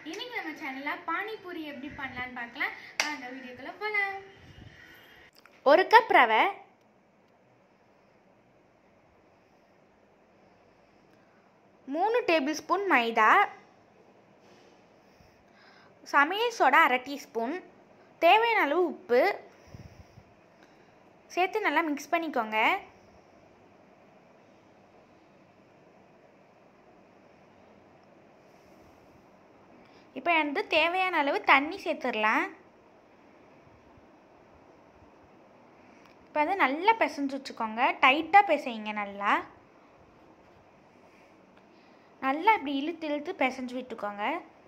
இன்னைக்கு நம்ம சேனலில் பானிபூரி எப்படி பண்ணலான்னு பார்க்கலாம் வாங்க வீடியோக்குள்ள போகலாம் ஒரு கப் ரவை மூணு டேபிள் ஸ்பூன் மைதா சமையல் சோடா அரை டீஸ்பூன் தேவையான அளவு உப்பு சேர்த்து நல்லா மிக்ஸ் பண்ணிக்கோங்க இப்போ வந்து தேவையான அளவு தண்ணி சேர்த்துடலாம் இப்போ வந்து நல்லா பிசைஞ்சு வச்சுக்கோங்க டைட்டாக பிசைங்க நல்லா நல்லா இப்படி இழுத்து இழுத்து பிசைஞ்சு விட்டுக்கோங்க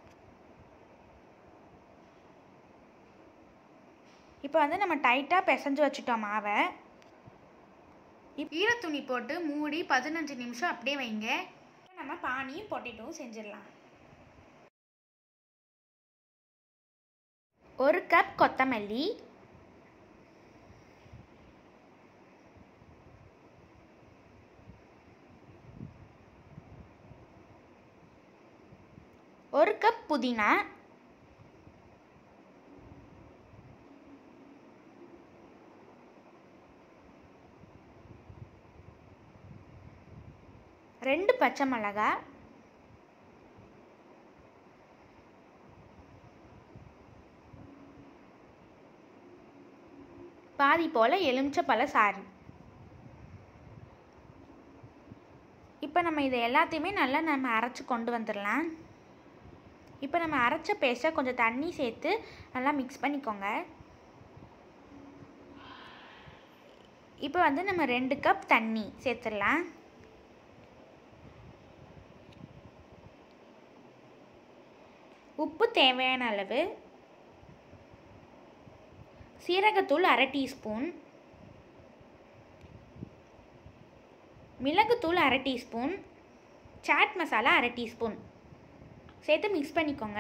இப்போ வந்து நம்ம டைட்டாக பிசைஞ்சு வச்சுட்டோம் மாவை ஈரத்துணி போட்டு மூடி பதினஞ்சு நிமிஷம் அப்படியே வைங்க இப்போ நம்ம பானியும் பொட்டேட்டோவும் செஞ்சிடலாம் ஒரு கப் கொத்தமல்லி ஒரு கப் புதினா ரெண்டு பச்சை மிளகாய் பாதி போல் எலுமிச்சப்பழ சாறு இப்போ நம்ம இதை எல்லாத்தையுமே நல்லா நம்ம அரைச்சி கொண்டு வந்துடலாம் இப்போ நம்ம அரைச்ச பேஸ்ட்டை கொஞ்சம் தண்ணி சேர்த்து நல்லா மிக்ஸ் பண்ணிக்கோங்க இப்போ வந்து நம்ம ரெண்டு கப் தண்ணி சேர்த்துடலாம் உப்பு தேவையான அளவு சீரகத்தூள் அரை டீஸ்பூன் மிளகுத்தூள் அரை டீஸ்பூன் சாட் மசாலா அரை டீஸ்பூன் சேர்த்து மிக்ஸ் பண்ணிக்கோங்க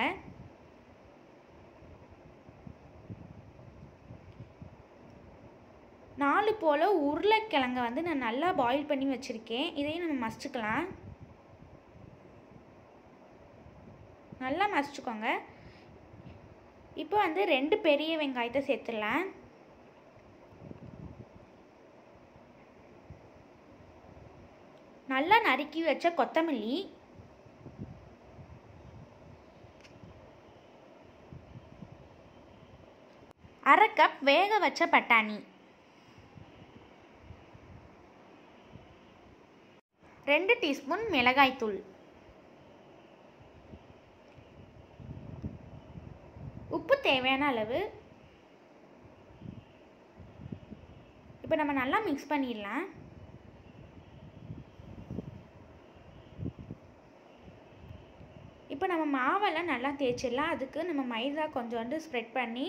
நாலு போல் உருளைக்கிழங்கை வந்து நான் நல்லா பாயில் பண்ணி வச்சுருக்கேன் இதையும் நம்ம மசிச்சுக்கலாம் நல்லா மசிச்சுக்கோங்க இப்போ வந்து ரெண்டு பெரிய வெங்காயத்தை சேர்த்துடலாம் நல்லா நறுக்கி வச்ச கொத்தமல்லி அரை கப் வேக வச்ச பட்டாணி ரெண்டு டீஸ்பூன் மிளகாய்த்தூள் உப்பு தேவையான அளவு இப்போ நம்ம நல்லா மிக்ஸ் பண்ணிடலாம் இப்போ நம்ம மாவெல்லாம் நல்லா தேய்ச்சிடலாம் அதுக்கு நம்ம மைதா கொஞ்சோண்டு ஸ்ப்ரெட் பண்ணி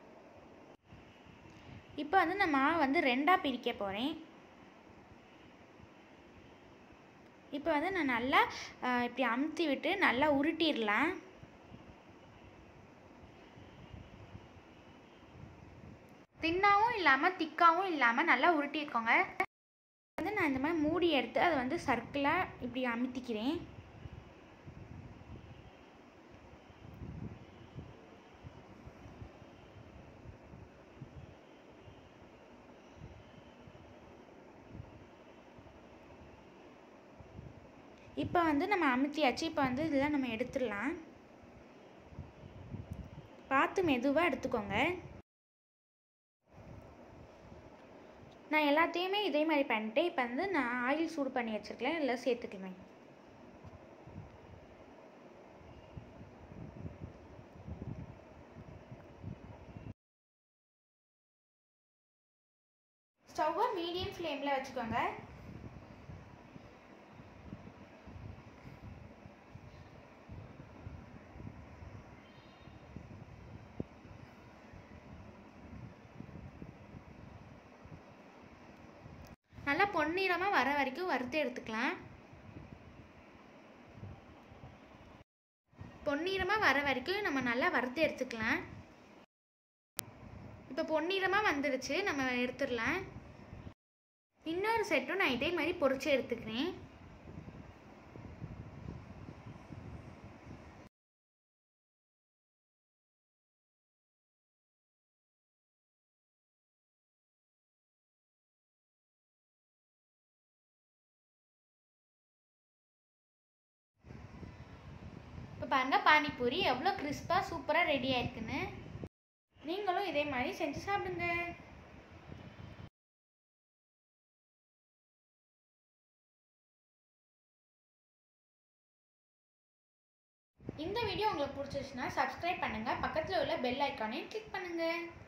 இப்போ வந்து நான் மாவை வந்து ரெண்டாக பிரிக்க போகிறேன் இப்போ வந்து நான் நல்லா அஹ், இப்படி அமுத்தி விட்டு நல்லா உருட்டிடலாம் தின்னாவும் இல்லாமல் திக்காவும் இல்லாமல் நல்லா உருட்டிக்கோங்க வந்து நான் இந்த மாதிரி மூடி எடுத்து அதை வந்து சர்க்கிளாக இப்படி அமுத்திக்கிறேன் இப்போ வந்து நம்ம அமுத்தியாச்சு இப்போ வந்து இதெல்லாம் நம்ம எடுத்துடலாம் பார்த்து மெதுவாக எடுத்துக்கோங்க நான் எல்லாத்தையுமே இதே மாதிரி பண்ணிட்டேன் இப்போ வந்து நான் ஆயில் சூடு பண்ணி வச்சுருக்கேன் எல்லாம் சேர்த்துக்குவேன் ஸ்டவ்வை மீடியம் ஃப்ளேமில் வச்சுக்கோங்க நல்லா பொன்னிறமாக வர வரைக்கும் வறுத்து எடுத்துக்கலாம் பொன்னிறமாக வர வரைக்கும் நம்ம நல்லா வறுத்து எடுத்துக்கலாம் இப்போ பொன்னிறமாக வந்துடுச்சு நம்ம எடுத்துடலாம் இன்னொரு செட்டும் நான் இதே மாதிரி பொரிச்சு எடுத்துக்கிறேன் பாருங்க பானிபூரி எவ்வளோ கிறிஸ்பாக சூப்பராக ரெடி ஆயிருக்குன்னு நீங்களும் இதே மாதிரி செஞ்சு சாப்பிடுங்க இந்த வீடியோ உங்களுக்கு பிடிச்சிருச்சுன்னா சப்ஸ்கிரைப் பண்ணுங்க பக்கத்தில் உள்ள பெல் ஐக்கானையும் கிளிக் பண்ணுங்க